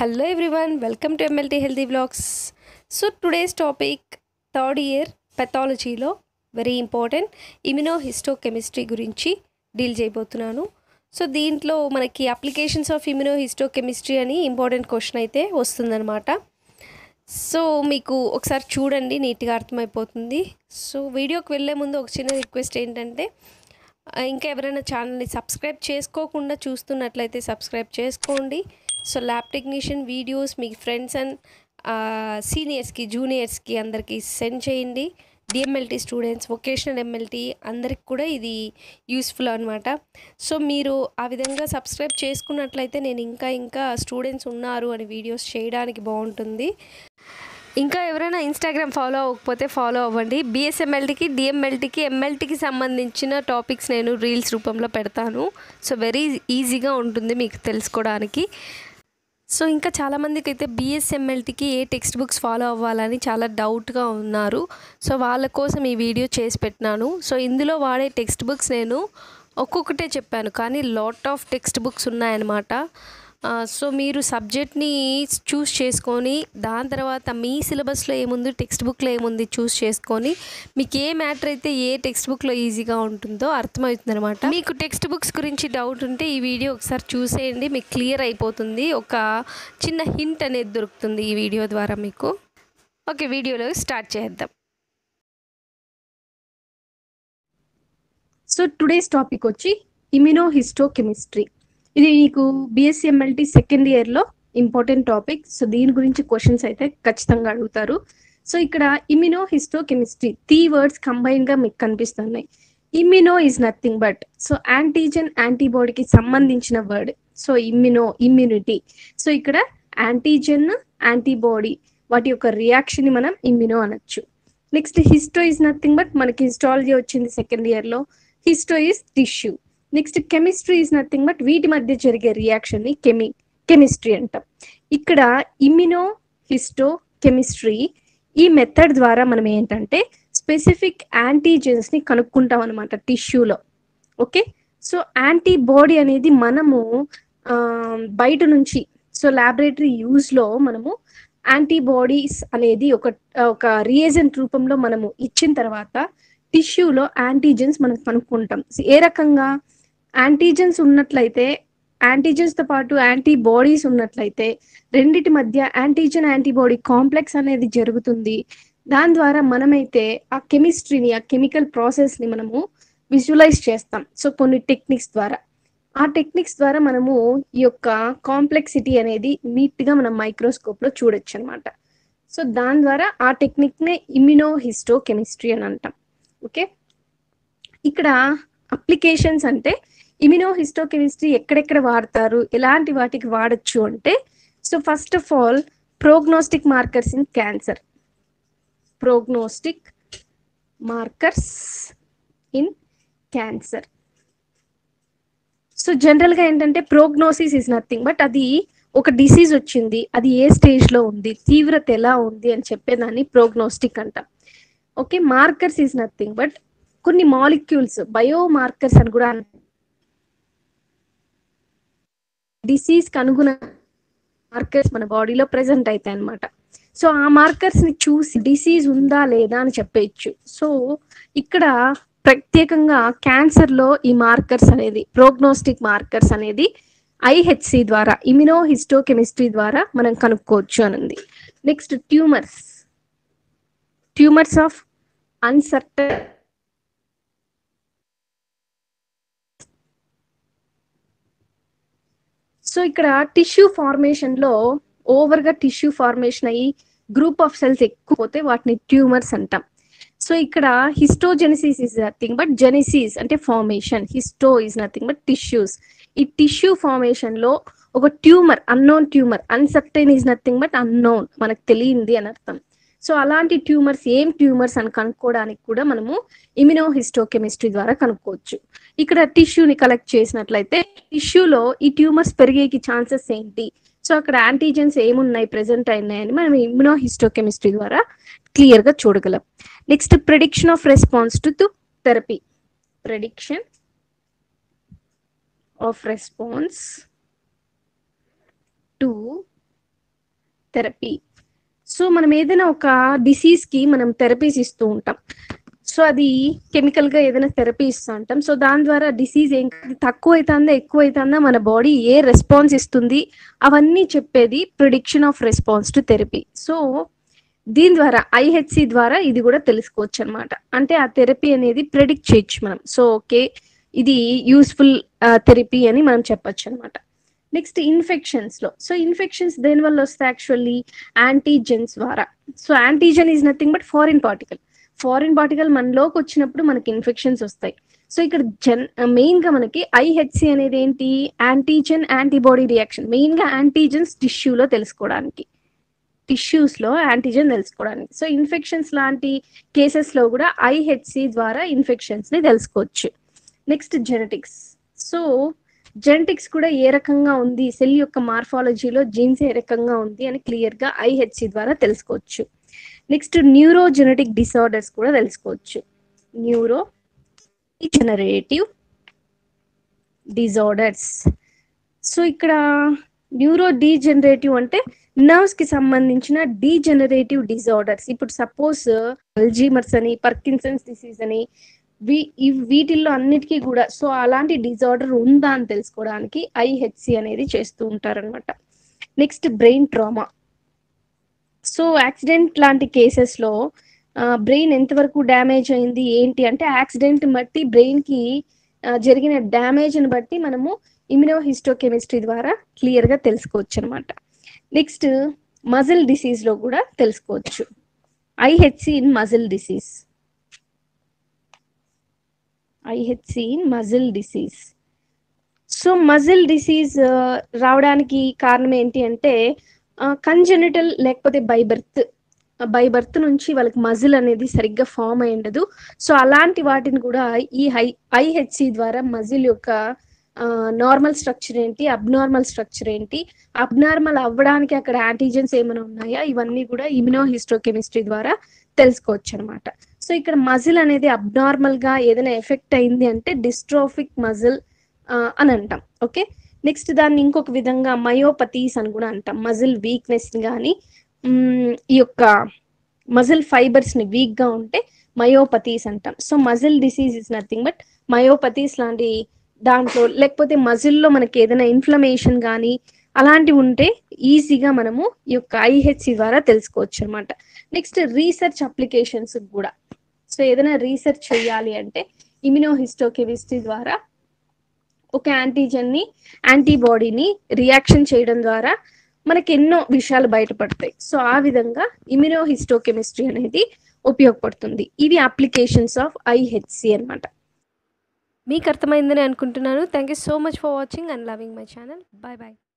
Hello everyone, welcome to MLT Healthy Vlogs. So today's topic third year పెథాలజీలో very important immunohistochemistry గురించి deal చేయబోతున్నాను so దీంట్లో మనకి applications of immunohistochemistry అని important question అయితే వస్తుందన్నమాట సో మీకు ఒకసారి చూడండి నీట్గా అర్థమైపోతుంది సో వీడియోకి వెళ్ళే ముందు ఒక చిన్న రిక్వెస్ట్ ఏంటంటే ఆ, ఇంకా ఎవరైనా ఛానల్ని సబ్స్క్రైబ్ చేసుకోకుండా చూస్తున్నట్లయితే సబ్స్క్రైబ్ చేసుకోండి సో ల్యాబ్ టెక్నీషియన్ వీడియోస్ మీ ఫ్రెండ్స్ అండ్ సీనియర్స్కి జూనియర్స్కి అందరికీ సెండ్ చేయండి డిఎంఎల్టీ స్టూడెంట్స్ వొకేషనల్ ఎంఎల్టీ అందరికి కూడా ఇది యూస్ఫుల్ అనమాట సో మీరు ఆ విధంగా సబ్స్క్రైబ్ చేసుకున్నట్లయితే నేను ఇంకా ఇంకా స్టూడెంట్స్ ఉన్నారు అని వీడియోస్ చేయడానికి బాగుంటుంది ఇంకా ఎవరైనా ఇన్స్టాగ్రామ్ ఫాలో అవ్వకపోతే ఫాలో అవ్వండి బిఎస్ఎంఎల్టీకి డిఎంఎల్టీకి ఎంఎల్టీకి సంబంధించిన టాపిక్స్ నేను రీల్స్ రూపంలో పెడతాను సో వెరీ ఈజీగా ఉంటుంది మీకు తెలుసుకోవడానికి సో ఇంకా చాలామందికి అయితే బిఎస్ఎంఎల్టీకి ఏ టెక్స్ట్ బుక్స్ ఫాలో అవ్వాలని చాలా డౌట్గా ఉన్నారు సో వాళ్ళ కోసం ఈ వీడియో చేసి పెట్టినాను సో ఇందులో వాడే టెక్స్ట్ బుక్స్ నేను ఒక్కొక్కటే చెప్పాను కానీ లాట్ ఆఫ్ టెక్స్ట్ బుక్స్ ఉన్నాయన్నమాట ఆ, సో మీరు సబ్జెక్ట్ని చూస్ చేసుకొని దాని తర్వాత మీ సిలబస్లో ఏముంది టెక్స్ట్ బుక్లో ఏముంది చూస్ చేసుకొని మీకు ఏ మ్యాటర్ అయితే ఏ టెక్స్ట్ బుక్లో ఈజీగా ఉంటుందో అర్థమవుతుంది అనమాట మీకు టెక్స్ట్ బుక్స్ గురించి డౌట్ ఉంటే ఈ వీడియో ఒకసారి చూసేయండి మీకు క్లియర్ అయిపోతుంది ఒక చిన్న హింట్ అనేది దొరుకుతుంది ఈ వీడియో ద్వారా మీకు ఓకే వీడియోలో స్టార్ట్ చేద్దాం సో టుడేస్ టాపిక్ వచ్చి ఇమ్యునోహిస్టోకెమిస్ట్రీ ఇది మీకు బిఎస్సిఎంఎల్టీ సెకండ్ ఇయర్లో ఇంపార్టెంట్ టాపిక్ సో దీని గురించి క్వశ్చన్స్ అయితే ఖచ్చితంగా అడుగుతారు సో ఇక్కడ ఇమ్యునోహిస్టోకెమిస్ట్రీ త్రీ వర్డ్స్ కంబైన్ గా మీకు కనిపిస్తున్నాయి immuno is nothing but so antigen యాంటీబాడీకి సంబంధించిన word so immuno immunity so ఇక్కడ యాంటీజెన్ యాంటీబాడీ వాటి యొక్క రియాక్షన్ ని మనం ఇమ్యునో అనొచ్చు next histo is nothing but మనకి హిస్టాలజీ వచ్చింది సెకండ్ ఇయర్ లో histo is tissue next chemistry is nothing but వీటి మధ్య జరిగే రియాక్షన్ ని కెమి కెమిస్ట్రీ అంటాం ఇక్కడ ఇమ్యునో హిస్టో కెమిస్ట్రీ ఈ మెథడ్ ద్వారా మనం ఏంటంటే స్పెసిఫిక్ యాంటీజెన్స్ ని కనుక్కుంటాం అనమాట టిష్యూలో ఓకే సో యాంటీబాడీ అనేది మనము ఆ, బయట నుంచి సో ల్యాబొరేటరీ యూజ్ లో మనము యాంటీబాడీస్ అనేది ఒక ఒక రియేజెంట్ రూపంలో మనము ఇచ్చిన తర్వాత టిష్యూలో యాంటీజెన్స్ మనం కనుక్కుంటాం So, ఏ రకంగా యాంటీజెన్స్ ఉన్నట్లయితే యాంటీజెన్స్ తో పాటు యాంటీబాడీస్ ఉన్నట్లయితే రెండిటి మధ్య యాంటీజెన్ యాంటీబాడీ కాంప్లెక్స్ అనేది జరుగుతుంది దాని ద్వారా మనమైతే ఆ కెమిస్ట్రీని ఆ కెమికల్ ప్రాసెస్ ని మనము విజువలైజ్ చేస్తాం సో కొన్ని టెక్నిక్స్ ద్వారా ఆ టెక్నిక్స్ ద్వారా మనము ఈ యొక్క కాంప్లెక్సిటీ అనేది నీట్ గా మనం మైక్రోస్కోప్ లో చూడొచ్చు అనమాట సో దాని ద్వారా ఆ టెక్నిక్ నే ఇమ్యునో హిస్టో కెమిస్ట్రీ అని అంటాం ఓకే ఇక్కడ అప్లికేషన్స్ అంటే ఇమ్యునో హిస్టో కెమిస్ట్రీ ఎక్కడెక్కడ వాడతారు ఎలాంటి వాటికి వాడచ్చు అంటే so first of all prognostic markers in cancer prognostic markers in cancer so general గా ఏంటంటే ప్రోగ్నోసిస్ ఇస్ నథింగ్ బట్ అది ఒక డిసీజ్ వచ్చింది అది ఏ స్టేజ్ లో ఉంది తీవ్రత ఎలా ఉంది అని చెప్పేదాన్ని ప్రోగ్నోస్టిక్ అంటాం okay markers is nothing but కొన్ని మాలిక్యూల్స్ బయో మార్కర్స్ అని కూడా డిసీజ్ కి అనుగుణ మార్కర్స్ మన బాడీలో ప్రెసెంట్ అవుతాయి అనమాట సో ఆ మార్కర్స్ ని చూసి డిసీజ్ ఉందా లేదా అని చెప్పేయచ్చు సో ఇక్కడ ప్రత్యేకంగా క్యాన్సర్ లో ఈ మార్కర్స్ అనేది ప్రోగ్నోస్టిక్ మార్కర్స్ అనేది ఐహెచ్సి ద్వారా ఇమ్యునో హిస్టోకెమిస్ట్రీ ద్వారా మనం కనుక్కోవచ్చు అని ఉంది next tumours tumours of uncertain so ఇక్కడ టిష్యూ ఫార్మేషన్ లో ఓవర్ గా టిష్యూ ఫార్మేషన్ అయ్యి గ్రూప్ ఆఫ్ సెల్స్ ఎక్కువ పోతే వాటిని ట్యూమర్స్ అంటాం సో ఇక్కడ histogenesis is nothing but genesis అంటే formation histo is nothing but tissues ఈ టిష్యూ ఫార్మేషన్ లో ఒక tumour unknown tumour uncertain is nothing but unknown మనకు తెలియంది అని అర్థం సో అలాంటి ట్యూమర్స్ ఏం ట్యూమర్స్ అని కనుక్కోవడానికి కూడా మనము ఇమ్యునో హిస్టోకెమిస్ట్రీ ద్వారా కనుక్కోవచ్చు ఇక్కడ టిష్యూని కలెక్ట్ చేసినట్లయితే టిష్యూలో ఈ ట్యూమర్స్ పెరిగేకి ఛాన్సెస్ ఏంటి సో అక్కడ యాంటీజెన్స్ ఏమున్నాయి ప్రెసెంట్ అయినాయని మనం ఇమ్యునో హిస్టోకెమిస్ట్రీ ద్వారా క్లియర్ గా చూడగలం next prediction of response to therapy prediction of response to therapy so మనం ఏదైనా ఒక డిసీజ్కి మనం థెరపీస్ ఇస్తూ ఉంటాం సో అది కెమికల్గా ఏదైనా థెరపీ ఇస్తూ ఉంటాం సో దాని ద్వారా డిసీజ్ ఏం తక్కువ అవుతుందా ఎక్కువ అవుతుందా మన బాడీ ఏ రెస్పాన్స్ ఇస్తుంది అవన్నీ చెప్పేది prediction of response to therapy so దీని ద్వారా ఐహెచ్సి ద్వారా ఇది కూడా తెలుసుకోవచ్చు అనమాట అంటే ఆ థెరపీ అనేది ప్రిడిక్ట్ చేయొచ్చు మనం సో ఓకే ఇది యూస్ఫుల్ థెరపీ అని మనం చెప్పొచ్చు అనమాట నెక్స్ట్ ఇన్ఫెక్షన్స్ లో సో ఇన్ఫెక్షన్స్ దేని వల్ల వస్తాయి యాక్చువల్లీ యాంటీజెన్స్ ద్వారా so antigen is nothing but foreign particle foreign particle మనలోకి వచ్చినప్పుడు మనకి ఇన్ఫెక్షన్స్ వస్తాయి సో ఇక్కడ జన్ మెయిన్ గా మనకి ఐహెచ్సి అనేది ఏంటి యాంటీజెన్ యాంటీబాడీ రియాక్షన్ మెయిన్ గా యాంటీజెన్స్ టిష్యూలో తెలుసుకోవడానికి టిష్యూస్ లో యాంటీజెన్ తెలుసుకోవడానికి సో ఇన్ఫెక్షన్స్ లాంటి కేసెస్ లో కూడా ఐహెచ్సి ద్వారా ఇన్ఫెక్షన్స్ ని తెలుసుకోవచ్చు నెక్స్ట్ జెనెటిక్స్ సో జెనెటిక్స్ కూడా ఏ రకంగా ఉంది సెల్ యొక్క మార్ఫాలజీలో జీన్స్ ఏ రకంగా ఉంది అని క్లియర్ గా ఐహెచ్సి ద్వారా తెలుసుకోవచ్చు నెక్స్ట్ న్యూరో జెనెటిక్ డిసార్డర్స్ కూడా తెలుసుకోవచ్చు న్యూరో జనరేటివ్ డిజార్డర్స్ సో ఇక్కడ న్యూరో డీజనరేటివ్ అంటే నర్వ్స్ కి సంబంధించిన డీజనరేటివ్ డిజార్డర్స్ ఇప్పుడు సపోజ్ అల్జీమర్స్ అని పర్కిన్సన్స్ డిసీజ్ అని వీ ఇవ్- వీటిల్లో అన్నిటికీ కూడా సో అలాంటి డిజార్డర్ ఉందా అని తెలుసుకోవడానికి ఐహెచ్సి అనేది చేస్తూ ఉంటారనమాట next brain trauma so accident లాంటి కేసెస్ లో బ్రెయిన్ ఎంతవరకు డ్యామేజ్ అయింది ఏంటి అంటే యాక్సిడెంట్ బట్టి బ్రెయిన్ కి ఆ, జరిగిన డ్యామేజ్ ని బట్టి మనము ఇమ్యూనో హిస్టోకెమిస్ట్రీ ద్వారా క్లియర్ గా తెలుసుకోవచ్చు అనమాట నెక్స్ట్ మజిల్ డిసీజ్ లో కూడా తెలుసుకోవచ్చు IHC in muscle disease IHC in muscle disease so muscle disease రావడానికి కారణం ఏంటి అంటే కంజెనిటల్ లేకపోతే బై బర్త్ బై బర్త్ నుంచి వాళ్ళకి మజిల్ అనేది సరిగ్గా ఫామ్ అయి ఉండదు సో అలాంటి వాటిని కూడా ఈ హై ఐహెచ్సి ద్వారా మజిల్ యొక్క నార్మల్ స్ట్రక్చర్ ఏంటి అబ్నార్మల్ స్ట్రక్చర్ ఏంటి అబ్నార్మల్ అవ్వడానికి అక్కడ యాంటీజెన్స్ ఏమైనా ఉన్నాయా ఇవన్నీ కూడా ఇమ్యునో హిస్టోకెమిస్ట్రీ ద్వారా తెలుసుకోవచ్చు అనమాట సో ఇక్కడ మజిల్ అనేది అబ్నార్మల్ గా ఏదైనా ఎఫెక్ట్ అయింది అంటే డిస్ట్రోఫిక్ మజిల్ అని అంటాం ఓకే నెక్స్ట్ దాన్ని ఇంకొక విధంగా మయోపతీస్ అని కూడా అంటాం మజిల్ వీక్నెస్ కానీ ఈ యొక్క మజిల్ ఫైబర్స్ ని వీక్ గా ఉంటే మయోపతీస్ అంటాం so muscle disease is nothing but myopathies లాంటి దాంట్లో లేకపోతే మజిల్లో మనకి ఏదైనా ఇన్ఫ్లమేషన్ కానీ అలాంటివి ఉంటే ఈజీగా మనము ఈ యొక్క ఐహెచ్సి ద్వారా తెలుసుకోవచ్చు అనమాట నెక్స్ట్ రీసెర్చ్ అప్లికేషన్స్ కూడా సో ఏదైనా రీసెర్చ్ చేయాలి అంటే ఇమ్యునో హిస్టోకెమిస్ట్రీ ద్వారా ఒక యాంటీజెన్ ని యాంటీబాడీని రియాక్షన్ చేయడం ద్వారా మనకి ఎన్నో విషయాలు బయటపడతాయి సో ఆ విధంగా ఇమ్యునో హిస్టోకెమిస్ట్రీ అనేది ఉపయోగపడుతుంది ఇవి అప్లికేషన్స్ ఆఫ్ ఐహెచ్సి అన్నమాట మీకు అర్థమైందని అనుకుంటున్నాను thank you so much for watching and loving my channel bye bye